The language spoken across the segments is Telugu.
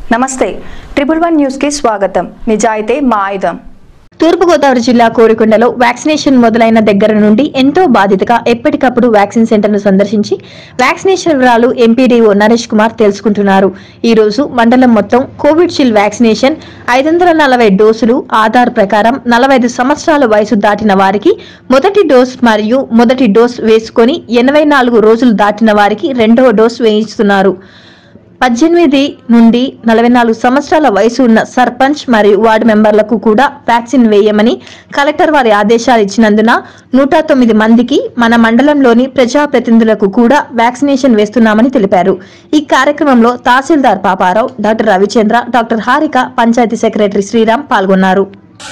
నమస్తే ట్రిపుల్ వన్ న్యూస్కి స్వాగతం నిజాయితీ మా ఆయుధం తూర్పుగోదావరి జిల్లా కోరికొండలో వ్యాక్సినేషన్ మొదలైన దగ్గర నుండి ఎంతో బాధితగా ఎప్పటికప్పుడు వ్యాక్సిన్ సెంటర్ను సందర్శించి వ్యాక్సినేషన్ వివరాలు ఎంపీడీఓ నరేష్ కుమార్ తెలుసుకుంటున్నారు ఈ రోజు మండలం మొత్తం కోవిడ్షీల్డ్ వ్యాక్సినేషన్ ఐదు వందల నలభై డోసులు ఆధార్ ప్రకారం నలభై ఐదు సంవత్సరాల వయసు దాటిన వారికి మొదటి డోస్ మరియు మొదటి డోస్ వేసుకొని ఎనభై నాలుగు రోజులు దాటిన వారికి రెండవ డోస్ వేయిస్తున్నారు పద్దెనిమిది నుండి నలభై నాలుగు సంవత్సరాల వయసు ఉన్న సర్పంచ్ మరియు వార్డు మెంబర్లకు కూడా వ్యాక్సిన్ వేయమని కలెక్టర్ వారి ఆదేశాలు ఇచ్చినందున నూట తొమ్మిది మందికి మన మండలంలోని ప్రజాప్రతినిధులకు కూడా వ్యాక్సినేషన్ వేస్తున్నామని తెలిపారు ఈ కార్యక్రమంలో tahsildar Paparao doctor Ravichandra doctor Harika panchayat secretary Shriram పాల్గొన్నారు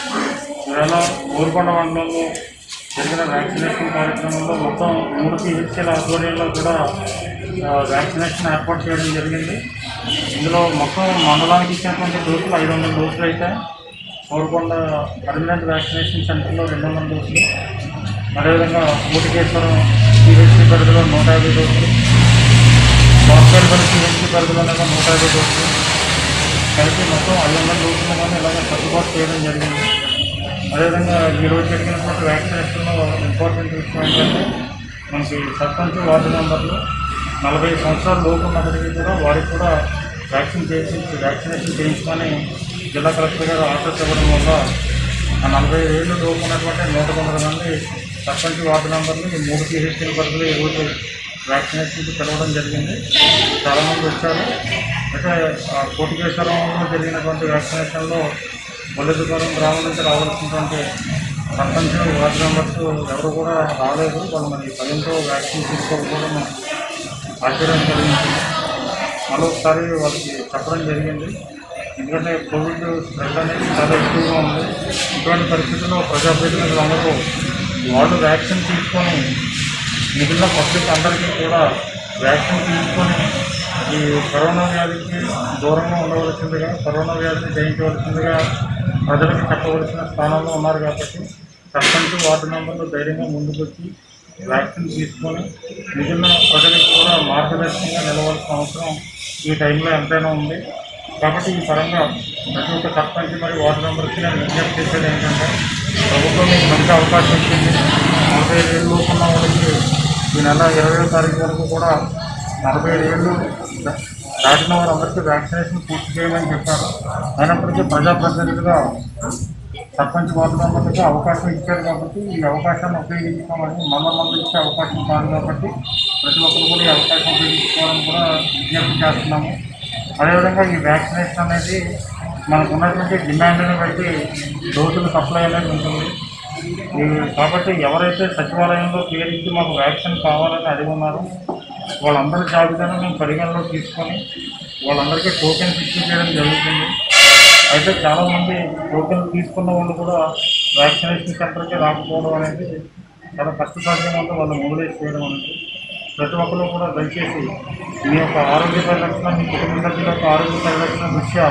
ఇవాళ ఊరుకొండ మండలంలో జరిగిన వ్యాక్సినేషన్ కార్యక్రమంలో మొత్తం మూడు పిహెచ్ఎల ఆధ్వర్యంలో కూడా ఆ, వ్యాక్సినేషన్ ఏర్పాటు చేయడం జరిగింది ఇందులో మొత్తం మండలానికి ఇచ్చినటువంటి డోసులు ఐదు వందల డోసులు అయితే ఊరుకొండ పర్మనెంట్ వ్యాక్సినేషన్ సెంటర్లో రెండు వందల డోసులు అదేవిధంగా ఊటికేశ్వరం పిహెచ్సి పరిధిలో నూట యాభై డోసులు బాస్పేటపల్లి పిహెచ్సి పరిధిలో నూట యాభై డోసులు కలిపి మొత్తం ఐదు వందల డోసులు కానీ ఇలాగ సర్దుబాటు చేయడం జరిగింది అదేవిధంగా ఈరోజు జరిగినటువంటి వ్యాక్సినేషన్లో ఇంపార్టెంట్ విషయం ఏంటంటే మనకి సర్పంచ్ వార్డు మెంబర్లు నలభై సంవత్సరాల లోపు ఉన్నప్పటికీ కూడా వారికి కూడా వ్యాక్సిన్ చేసి వ్యాక్సినేషన్ చేయించుకొని జిల్లా కలెక్టర్ గారు ఆర్డర్స్ ఇవ్వడం వల్ల ఆ నలభై ఏళ్ళు లోపు ఉన్నటువంటి నూట తొమ్మిది మంది సర్పంచ్ వార్డు మెంబర్లు ఈ మూడు పీహెచ్సీల పరిధిలో ఈరోజు వ్యాక్సినేషన్కి పిలవడం జరిగింది చాలామంది వచ్చారు అయితే ఆ కోటికేశ్వరంలో జరిగినటువంటి వ్యాక్సినేషన్లో బొల్లెదుపురం గ్రామం నుంచి రావాల్సినటువంటి సర్పంచ్ వార్డు మెంబర్స్ ఎవరు కూడా రాలేదు వాళ్ళు మరి భయంతో వ్యాక్సిన్ తీసుకోకపోవడం ఆశ్చర్యం కలిగించింది మరొకసారి వాళ్ళకి చెప్పడం జరిగింది ఎందుకంటే కోవిడ్ స్ప్రెడ్ అనేది చాలా ఎక్కువగా ఉంది ఇటువంటి పరిస్థితుల్లో ప్రజాప్రతినిధులు అందరూ వాళ్ళు వ్యాక్సిన్ తీసుకొని మిగిలిన పబ్లిక్ అందరికీ కూడా వ్యాక్సిన్ తీసుకొని ఈ కరోనా వ్యాధికి దూరంగా ఉండవలసిందిగా కరోనా వ్యాధిని జయించవలసిందిగా ప్రజలకు చెప్పవలసిన స్థానంలో ఉన్నారు కాబట్టి సర్పంచ్ వార్డు మెంబర్లు ధైర్యంగా ముందుకు వచ్చి వ్యాక్సిన్ తీసుకొని మిగిలిన ప్రజలకు కూడా మార్గదర్శకంగా నిలవాల్సిన అవసరం ఈ టైంలో ఎంతైనా ఉంది కాబట్టి ఈ పరంగా ప్రతి ఒక్క సర్పంచ్ మరియు వార్డు మెంబర్కి నేను విజ్ఞప్తి చేసేది ఏంటంటే ప్రభుత్వం మీకు మంచి అవకాశం ఇచ్చింది నలభై ఐదు ఏళ్ళు ఉన్న వాళ్ళకి ఈ నెల ఇరవై తారీఖు వరకు కూడా నలభై ఐదు ఏళ్ళు దా- దాటిన వారందరికీ వ్యాక్సినేషన్ పూర్తి చేయమని చెప్పారు అయినప్పటికీ ప్రజాప్రతినిధిగా సర్పంచ్ వార్డు మెంబర్లకి అవకాశం ఇచ్చారు కాబట్టి ఈ అవకాశాన్ని ఉపయోగించుకోమని మన మంది ఇచ్చే అవకాశం కాదు కాబట్టి ప్రతి ఒక్కరు కూడా ఈ అవకాశం ఉపయోగించుకోవాలని కూడా విజ్ఞప్తి చేస్తున్నాము అదేవిధంగా ఈ వ్యాక్సినేషన్ అనేది మనకు ఉన్నటువంటి డిమాండ్ని బట్టి డోసులు సప్లై అనేది ఉంటుంది ఈ కాబట్టి ఎవరైతే సచివాలయంలో పేరు ఇచ్చి మాకు వ్యాక్సిన్ కావాలని అడిగి ఉన్నారో వాళ్ళందరి జాబితాను మేము పరిగణలో తీసుకొని వాళ్ళందరికీ టోకెన్స్ ఇష్యూ చేయడం జరుగుతుంది అయితే చాలామంది టోకెన్ తీసుకున్న వాళ్ళు కూడా వ్యాక్సినేషన్ సెంటర్కి రాకపోవడం అనేది చాలా కష్టసాధ్యం వల్ల వాళ్ళు మొదలైతే చేయడం అనేది ప్రతి ఒక్కరు కూడా దయచేసి మీ యొక్క ఆరోగ్య పరిరక్షణ మీ కుటుంబ సభ్యుల యొక్క ఆరోగ్య పరిరక్షణ దృష్ట్యా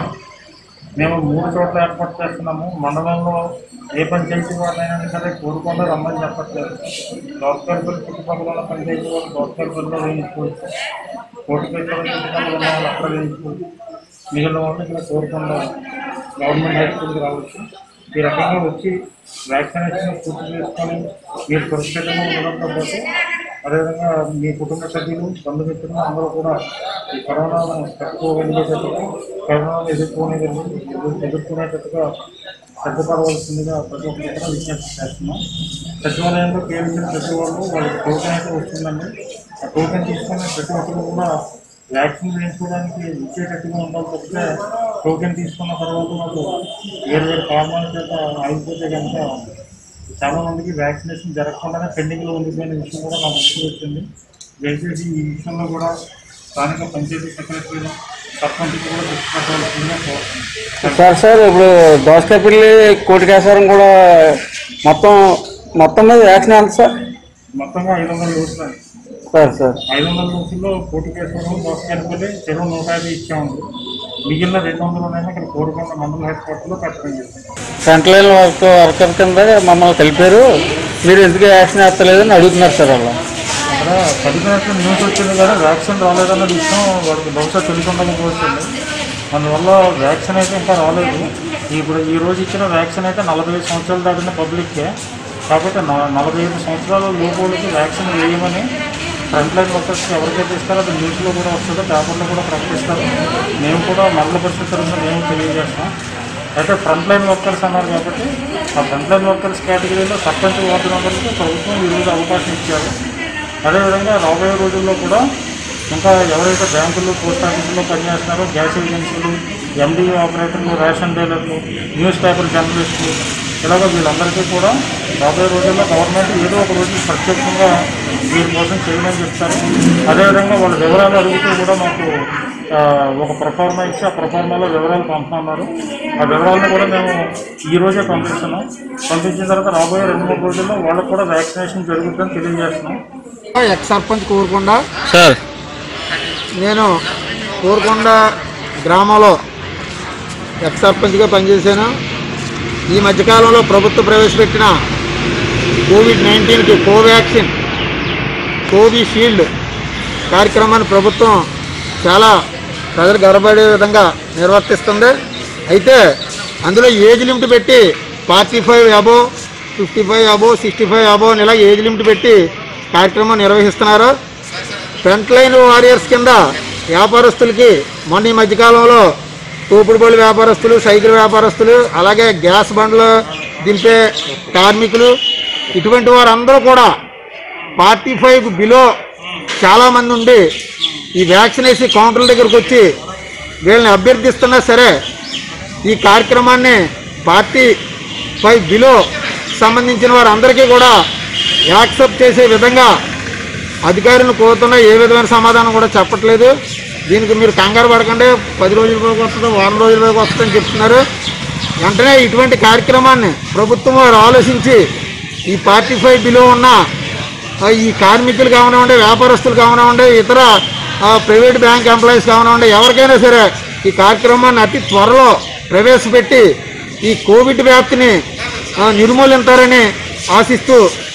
మేము మూడు చోట్ల ఏర్పాటు చేస్తున్నాము మండలంలో ఏ పంచాయతీ వాళ్ళైనా సరే కోరుకుండా రమ్మని చెప్పట్లేదు దోసకల్పల్లి చుట్టుపక్కల ఉన్న పంచాయతీ వాళ్ళు దోసకల్పల్లిలో వేయించుకోవచ్చు కోటిపేటలో చుట్టుపక్కల ఉన్న వాళ్ళు అక్కడ వేయించుకోవచ్చు మిగిలిన వాళ్ళు ఇక్కడ కోరుకుండా గవర్నమెంట్ హై స్కూల్కి రావచ్చు ఈ రకంగా వచ్చి వ్యాక్సినేషన్ పూర్తి చేసుకొని మీరు సురక్షితంగా ఉండడంతో పాటు అదేవిధంగా మీ కుటుంబ సభ్యులు బంధుమిత్రులు అందరూ కూడా ఈ కరోనాను తట్టుకోగలిగేటట్టుగా కరోనాను ఎదుర్కొనే ఎదుర్కొనేటట్టుగా సిద్ధపడవలసిందిగా ప్రతి ఒక్కరు కూడా విజ్ఞప్తి చేస్తున్నాం సచివాలయంలో కేవలం ప్రతి వాళ్ళు వాళ్ళకి టోకెన్ అయితే వస్తుందండి ఆ టోకెన్ తీసుకున్న ప్రతి ఒక్కరు కూడా వ్యాక్సిన్ వేయించుకోవడానికి ఇచ్చేటట్టుగా ఉండాలి తప్పితే టోకెన్ తీసుకున్న తర్వాత వాళ్ళు వేరు వేరు కారణాల చేత ఆగిపోతే కనుక చాలా మందికి వ్యాక్సినేషన్ జరగకుండానే పెండింగ్లో ఉండిపోయిన విషయం కూడా నాకు దృష్టికి వచ్చింది దయచేసి ఈ విషయంలో కూడా స్థానిక పంచాయతీ సెక్రటరీలు సర్పంచ్ కూడా దృష్టి పెట్టవలసిందిగా కోరుతున్నాను సార్ సార్ ఇప్పుడు దోసకాయపల్లి కోటికేశ్వరం కూడా మొత్తం మొత్తం మీద వ్యాక్సిన్ ఎంత సార్ మొత్తంగా ఐదు వందల డోసులు అండి. సార్ సార్ ఐదు వందల డోసుల్లో కోటికేశ్వరం దోసకాయపల్లి చెరువు నూట యాభై ఇచ్చాము మిగిలిన రెండు వందలు ఉన్నాయి ఇక్కడ కోరుకొండ మండల హెడ్ క్వార్టర్లో పెట్టడం జరిగింది ఫ్రంట్ లైన్ వర్క్ వర్కర్ కింద మమ్మల్ని కలిపారు మీరు ఎందుకు వ్యాక్సిన్ వేస్తలేదని అడుగుతున్నారు సార్ వాళ్ళు అక్కడ పది గంటల న్యూస్ వచ్చింది కదా వ్యాక్సిన్ రాలేదన్న విషయం వాడికి బహుశా తెలిసి ఉండకపోతుంది అందువల్ల వ్యాక్సిన్ అయితే ఇంకా రాలేదు ఇప్పుడు ఈ రోజు ఇచ్చిన వ్యాక్సిన్ అయితే నలభై ఐదు సంవత్సరాలు దాటిన పబ్లిక్కే కాబట్టి న- నలభై ఐదు సంవత్సరాల లోపోళ్ళకి వ్యాక్సిన్ వేయమని ఫ్రంట్ లైన్ వర్కర్స్కి ఎవరికైతే ఇస్తారో అది న్యూస్లో కూడా వస్తుందో పేపర్లో కూడా ప్రకటిస్తారు మేము కూడా మండల పరిస్థితి తరఫున మేము తెలియజేస్తాం అయితే ఫ్రంట్ లైన్ వర్కర్స్ అన్నారు కాబట్టి ఆ ఫ్రంట్ లైన్ వర్కర్స్ కేటగిరీలో సర్పంచ్ వార్డు మెంబర్లకి ప్రభుత్వం ఈరోజు అవకాశం ఇచ్చారు అదేవిధంగా రాబోయే రోజుల్లో కూడా ఇంకా ఎవరైతే బ్యాంకులు పోస్ట్ ఆఫీసుల్లో పనిచేస్తున్నారో గ్యాస్ ఏజెన్సీలు ఎండిఓ ఆపరేటర్లు రేషన్ డీలర్లు న్యూస్ పేపర్ జర్నలిస్టులు ఇలాగ వీళ్ళందరికీ కూడా రాబోయే రోజుల్లో గవర్నమెంట్ ఏదో ఒక రోజు ప్రత్యేకంగా వీరి కోసం చేయమని చెప్తారు అదేవిధంగా వాళ్ళ వివరాలు అడుగుతూ కూడా మాకు ఆ, ఒక ప్రొఫార్మా ఇచ్చి ఆ ప్రొఫార్మాలో వివరాలు పంపుతున్నారు ఆ వివరాలను కూడా మేము ఈ రోజే పంపిస్తున్నాం పంపించిన తర్వాత రాబోయే రెండు మూడు రోజుల్లో వాళ్ళకు కూడా వ్యాక్సినేషన్ జరుగుతుందని తెలియజేస్తున్నాం ఎక్స్ సర్పంచ్ కోరుకొండ సార్ నేను కోరుకొండ గ్రామంలో ఎక్స్ సర్పంచ్గా పనిచేశాను ఈ మధ్యకాలంలో ప్రభుత్వం ప్రవేశపెట్టిన కోవిడ్ నైన్టీన్కి కోవాక్సిన్ కోవిషీల్డ్ కార్యక్రమాన్ని ప్రభుత్వం చాలా ప్రజలు గర్వపడే విధంగా నిర్వర్తిస్తుంది అయితే అందులో ఏజ్ లిమిట్ పెట్టి forty five above fifty five above sixty five above అని ఇలా ఏజ్ లిమిట్ పెట్టి కార్యక్రమం నిర్వహిస్తున్నారు ఫ్రంట్ లైన్ వారియర్స్ కింద వ్యాపారస్తులకి మొన్న ఈ మధ్యకాలంలో తోపుడు బళ్ళు వ్యాపారస్తులు సైకిల్ వ్యాపారస్తులు అలాగే గ్యాస్ బండ్లు దింపే కార్మికులు ఇటువంటి వారందరూ కూడా ఫార్టీ ఫైవ్ బిలో చాలామంది ఉండి ఈ వ్యాక్సినేషన్ కౌంటర్ల దగ్గరకు వచ్చి వీళ్ళని అభ్యర్థిస్తున్నా సరే ఈ కార్యక్రమాన్ని ఫార్టీ ఫైవ్ బిలో సంబంధించిన వారందరికీ కూడా యాక్సెప్ట్ చేసే విధంగా అధికారులను కోరుతున్నా ఏ విధమైన సమాధానం కూడా చెప్పట్లేదు దీనికి మీరు కంగారు పడకండి పది రోజుల వరకు వస్తుందో వారం రోజుల వరకు వస్తుందని చెప్తున్నారు వెంటనే ఇటువంటి కార్యక్రమాన్ని ప్రభుత్వం వారు ఆలోచించి ఈ ఫార్టీ ఫైవ్ బిలో ఉన్న ఆ, ఈ కార్మికులు కానివ్వండి వ్యాపారస్తులు కానివ్వండి ఇతర ఆ, ప్రైవేట్ బ్యాంక్ ఎంప్లాయీస్ కానివ్వండి ఎవరికైనా సరే ఈ కార్యక్రమాన్ని అతి త్వరలో ప్రవేశపెట్టి ఈ కోవిడ్ వ్యాప్తిని ఆ, నిర్మూలించారని ఆశిస్తూ